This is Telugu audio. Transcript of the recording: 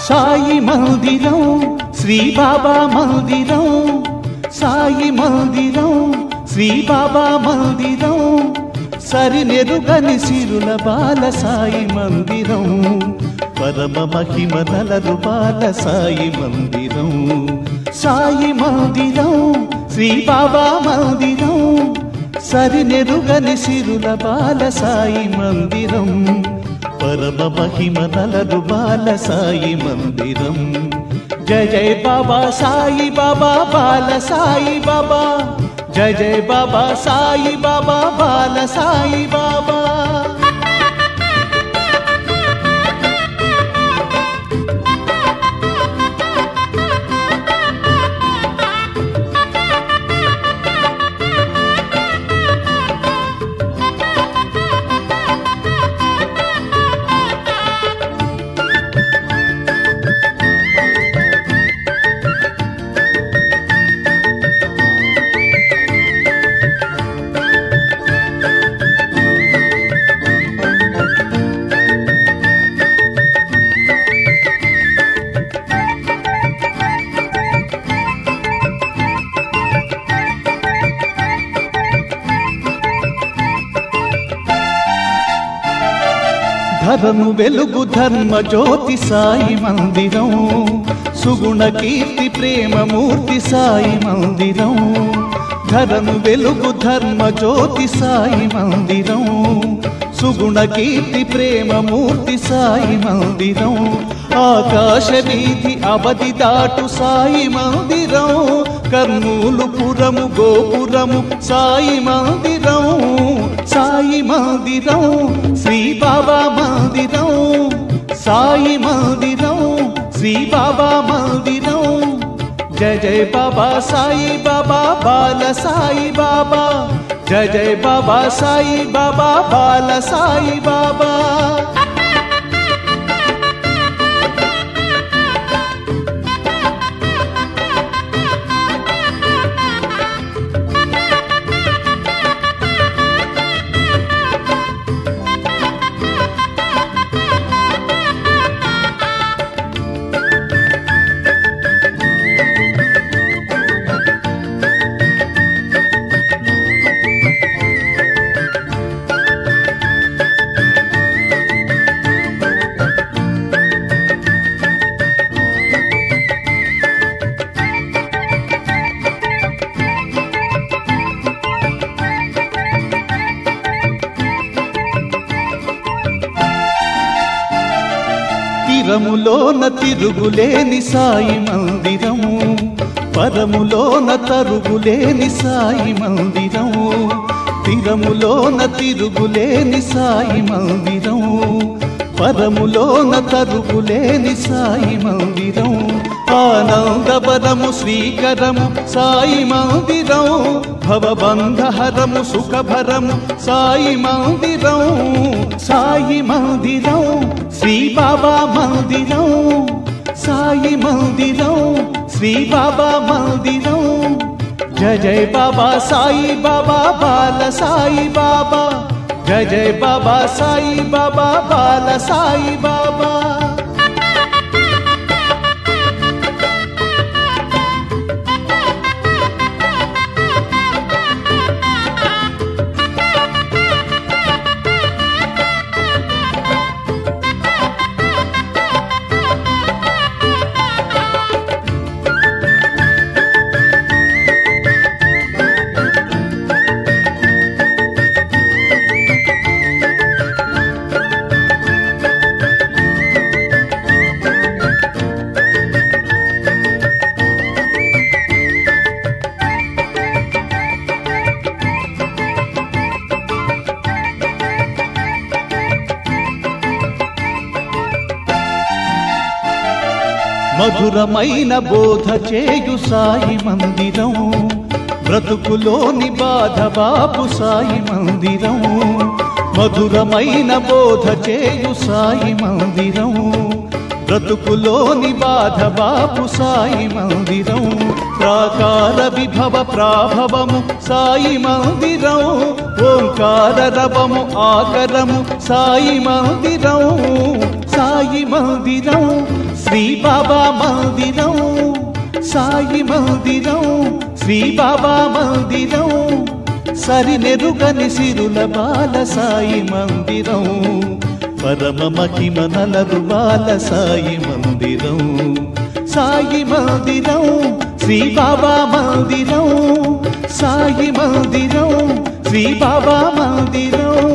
సాయి మందిరం శ్రీ బాబా మందిరం సాయి మందిరం శ్రీ బాబా మందిరం సరినెరుగని సిరుల బాల సాయి మందిరం పరమ మహిమ నలరు బాల సాయి మందిరం సాయి మందిరం శ్రీ బాబా మందిరం సరినెరుగని సిరుల బాల సాయి మందిరం పరమ మహిమ నలరు బాల సాయి మందిరం జయ జయ బాబా సాయి బాబా బాల సాయి బాబా జయ జయ బాబా సాయి బాబా బాల సాయి బాబా ధరను వెలుగు ధర్మ జ్యోతి సాయి మందిరం సుగుణ కీర్తి ప్రేమమూర్తి సాయి మందిరం ధరను వెలుగు ధర్మ జ్యోతి సాయి మందిరం సుగుణ కీర్తి ప్రేమమూర్తి సాయి మందిరం ఆకాశ వీధి అవధి దాటు సాయి మందిరం కర్నూలు పురము గోపురము సాయి మందిరం సాయి మందిరం శ్రీ బాబా మందిరం సాయి మందిరం శ్రీ బాబా మందిరం జయ జయ బాబా సాయి బాబా బాల సాయి బాబా జయ జయ బాబా సాయి బాబా బాల సాయి బాబా తిరములోన తిరుగులేని సాయి మందిరము పరములోన తరుగులేని సాయి మందిరము తిరములోన తిరుగులేని సాయి మందిరము పరములోన తరుగులేని సాయి మందిరం ఆనందవరము శ్రీకరము సాయి మందిరం భవబంధహరము సుఖభరము సాయి మందిరం సాయి మందిరం శ్రీ బాబా మందిరం సాయి మందిరం శ్రీ బాబా మందిరం జయ జయ బాబా సాయి బాబా బాల సాయి బాబా జయ జయ బాబా సాయి బాబా బాల సాయి బాబా మధురమైన బోధ చేయు సాయి మందిరం బ్రతుకులోని బాధ బాపు సాయి మందిరం మధురమైన బోధ చేయు సాయి మందిరం బ్రతుకులోని బాధ బాపు సాయి మందిరం ప్రాకార విభవ ప్రాభవము సాయి మందిరం ఓంకార రవము ఆకరము సాయి మందిరం సాయి మందిరం శ్రీ బాబా మందిరం సాయి మందిరం శ్రీ బాబా మందిరం సరినెరుగని సిరుల బాల సాయి మందిరం పరమ మహిమ నలరు బాల సాయి మందిరం సాయి మందిరం శ్రీ బాబా మందిరం సాయి మందిరం శ్రీ బాబా మందిరం